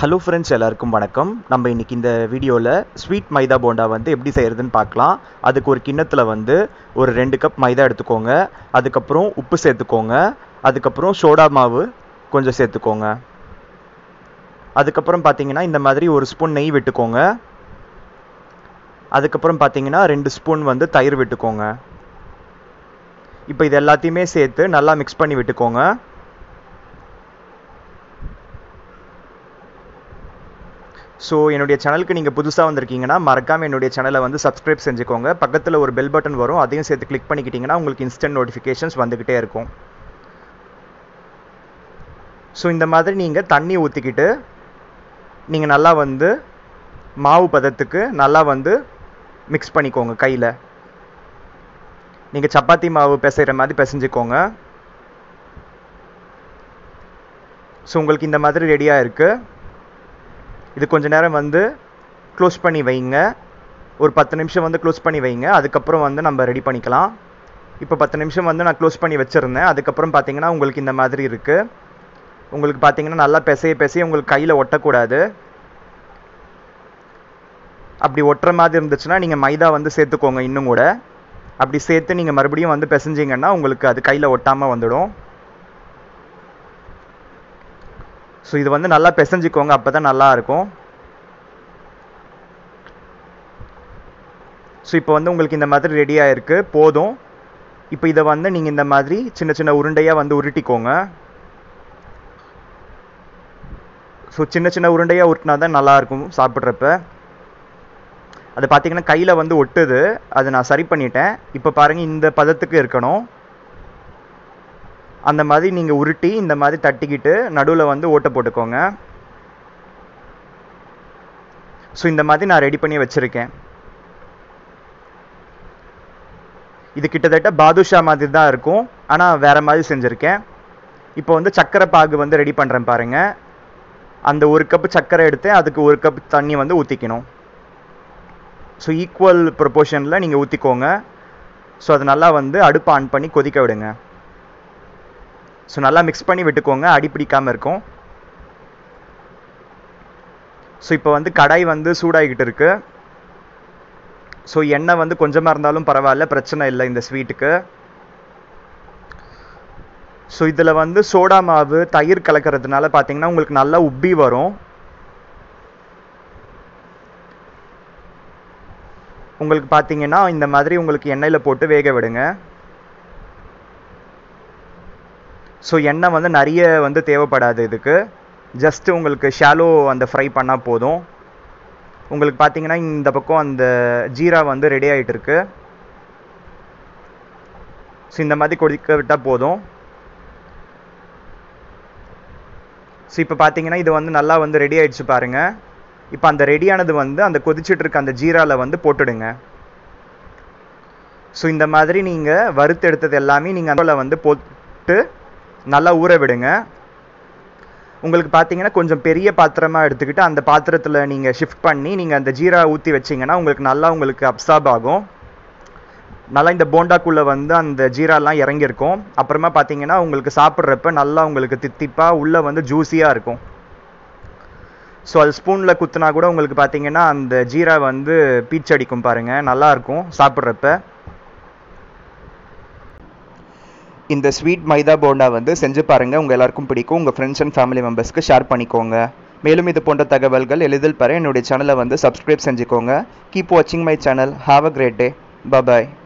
hello friends எல்லாருக்கும் வணக்கம் நம்ம இன்னைக்கு இந்த வீடியோவில் ஸ்வீட் மைதா போண்டா வந்து எப்படி செய்கிறதுன்னு பார்க்கலாம் அதுக்கு ஒரு கிண்ணத்தில் வந்து ஒரு ரெண்டு கப் மைதா எடுத்துக்கோங்க அதுக்கப்புறம் உப்பு சேர்த்துக்கோங்க அதுக்கப்புறம் சோடா மாவு கொஞ்சம் சேர்த்துக்கோங்க அதுக்கப்புறம் பார்த்தீங்கன்னா இந்த மாதிரி ஒரு ஸ்பூன் நெய் விட்டுக்கோங்க அதுக்கப்புறம் பார்த்தீங்கன்னா ரெண்டு ஸ்பூன் வந்து தயிர் விட்டுக்கோங்க இப்போ இது எல்லாத்தையுமே சேர்த்து நல்லா மிக்ஸ் பண்ணி விட்டுக்கோங்க ஸோ என்னுடைய சேனலுக்கு நீங்கள் புதுசாக வந்திருக்கீங்கன்னா மறக்காமல் என்னுடைய சேனலை வந்து சப்ஸ்கிரைப் செஞ்சுக்கோங்க பக்கத்தில் ஒரு பெல் பட்டன் வரும் அதையும் சேர்த்து கிளிக் பண்ணிக்கிட்டிங்கன்னா உங்களுக்கு இன்ஸ்டன்ட் நோட்டிஃபிகேஷன்ஸ் வந்துக்கிட்டே இருக்கும் ஸோ இந்த மாதிரி நீங்கள் தண்ணி ஊற்றிக்கிட்டு நீங்கள் நல்லா வந்து மாவு பதத்துக்கு நல்லா வந்து மிக்ஸ் பண்ணிக்கோங்க கையில் நீங்கள் சப்பாத்தி மாவு பிசைகிற மாதிரி பிசைஞ்சுக்கோங்க ஸோ உங்களுக்கு இந்த மாதிரி ரெடியாக இருக்குது இது கொஞ்ச நேரம் வந்து க்ளோஸ் பண்ணி வைங்க ஒரு பத்து நிமிஷம் வந்து க்ளோஸ் பண்ணி வைங்க அதுக்கப்புறம் வந்து நம்ம ரெடி பண்ணிக்கலாம் இப்போ பத்து நிமிஷம் வந்து நான் க்ளோஸ் பண்ணி வச்சுருந்தேன் அதுக்கப்புறம் பார்த்தீங்கன்னா உங்களுக்கு இந்த மாதிரி இருக்குது உங்களுக்கு பார்த்தீங்கன்னா நல்லா பிசைய பிசைய உங்களுக்கு கையில் ஒட்டக்கூடாது அப்படி ஒட்டுற மாதிரி இருந்துச்சுன்னா நீங்கள் மைதா வந்து சேர்த்துக்கோங்க இன்னும் கூட அப்படி சேர்த்து நீங்கள் மறுபடியும் வந்து பிசைஞ்சிங்கன்னா உங்களுக்கு அது கையில் ஒட்டாமல் வந்துடும் ஸோ இது வந்து நல்லா பிசைஞ்சிக்கோங்க அப்போ தான் நல்லா இருக்கும் ஸோ இப்போ வந்து உங்களுக்கு இந்த மாதிரி ரெடியாக இருக்குது போதும் இப்போ இதை வந்து நீங்கள் இந்த மாதிரி சின்ன சின்ன உருண்டையாக வந்து உருட்டிக்கோங்க ஸோ சின்ன சின்ன உருண்டையாக உருட்டினா தான் நல்லாயிருக்கும் சாப்பிட்றப்ப அது பார்த்தீங்கன்னா கையில் வந்து ஒட்டுது அதை நான் சரி பண்ணிட்டேன் இப்போ பாருங்கள் இந்த பதத்துக்கு இருக்கணும் அந்த மாதிரி நீங்கள் உருட்டி இந்த மாதிரி தட்டிக்கிட்டு நடுவில் வந்து ஓட்டை போட்டுக்கோங்க ஸோ இந்த மாதிரி நான் ரெடி பண்ணி வச்சுருக்கேன் இது கிட்டத்தட்ட பாதுஷா மாதிரி தான் இருக்கும் ஆனால் வேறு மாதிரி செஞ்சுருக்கேன் இப்போ வந்து சர்க்கரை பாகு வந்து ரெடி பண்ணுறேன் பாருங்கள் அந்த ஒரு கப்பு சர்க்கரை எடுத்து அதுக்கு ஒரு கப் தண்ணி வந்து ஊற்றிக்கணும் ஸோ ஈக்குவல் ப்ரொப்போர்ஷனில் நீங்கள் ஊற்றிக்கோங்க ஸோ அது நல்லா வந்து அடுப்பு ஆன் பண்ணி கொதிக்க விடுங்க ஸோ நல்லா மிக்ஸ் பண்ணி விட்டுக்கோங்க அடி பிடிக்காமல் இருக்கும் ஸோ இப்போ வந்து கடாய் வந்து சூடாகிக்கிட்டு இருக்கு ஸோ எண்ணெய் வந்து கொஞ்சமாக இருந்தாலும் பரவாயில்ல பிரச்சனை இல்லை இந்த ஸ்வீட்டுக்கு ஸோ இதில் வந்து சோடா மாவு தயிர் கலக்கிறதுனால பார்த்தீங்கன்னா உங்களுக்கு நல்லா உப்பி வரும் உங்களுக்கு பார்த்தீங்கன்னா இந்த மாதிரி உங்களுக்கு எண்ணெயில் போட்டு வேக விடுங்க ஸோ எண்ணெய் வந்து நிறைய வந்து தேவைப்படாது இதுக்கு ஜஸ்ட் உங்களுக்கு ஷாலோ அந்த ஃப்ரை பண்ணால் போதும் உங்களுக்கு பார்த்தீங்கன்னா இந்த பக்கம் அந்த ஜீரா வந்து ரெடி ஆகிட்டு இருக்கு ஸோ இந்த மாதிரி கொதிக்க விட்டால் போதும் ஸோ இப்போ பார்த்தீங்கன்னா இது வந்து நல்லா வந்து ரெடி ஆயிடுச்சு பாருங்க இப்போ அந்த ரெடியானது வந்து அந்த கொதிச்சுட்டு இருக்க அந்த ஜீராவில் வந்து போட்டுடுங்க ஸோ இந்த மாதிரி நீங்கள் வறுத்து எடுத்தது எல்லாமே நீங்கள் அதில் வந்து போட்டு நல்லா ஊற விடுங்க உங்களுக்கு பார்த்தீங்கன்னா கொஞ்சம் பெரிய பாத்திரமாக எடுத்துக்கிட்டு அந்த பாத்திரத்தில் நீங்கள் ஷிஃப்ட் பண்ணி நீங்கள் அந்த ஜீரா ஊற்றி வச்சிங்கன்னா உங்களுக்கு நல்லா உங்களுக்கு அப்சார்ப் ஆகும் நல்லா இந்த போண்டாக்குள்ளே வந்து அந்த ஜீராலாம் இறங்கியிருக்கும் அப்புறமா பார்த்தீங்கன்னா உங்களுக்கு சாப்பிட்றப்ப நல்லா உங்களுக்கு தித்திப்பாக உள்ளே வந்து ஜூஸியாக இருக்கும் ஸோ அது ஸ்பூனில் குத்துனா கூட உங்களுக்கு பார்த்தீங்கன்னா அந்த ஜீரா வந்து பீச்சடிக்கும் பாருங்கள் நல்லாயிருக்கும் சாப்பிட்றப்ப இந்த ஸ்வீட் மைதா போண்டா வந்து செஞ்சு பாருங்கள் உங்கள் எல்லாருக்கும் பிடிக்கும் உங்கள் ஃப்ரெண்ட்ஸ் அண்ட் ஃபேமிலி மெம்பர்ஸ்க்கு ஷேர் பண்ணிக்கோங்க மேலும் இது போன்ற தகவல்கள் எளிதில் பெற என்னுடைய சேனலை வந்து சப்ஸ்கிரைப் செஞ்சுக்கோங்க கீப் வாட்சிங் my channel have a great day bye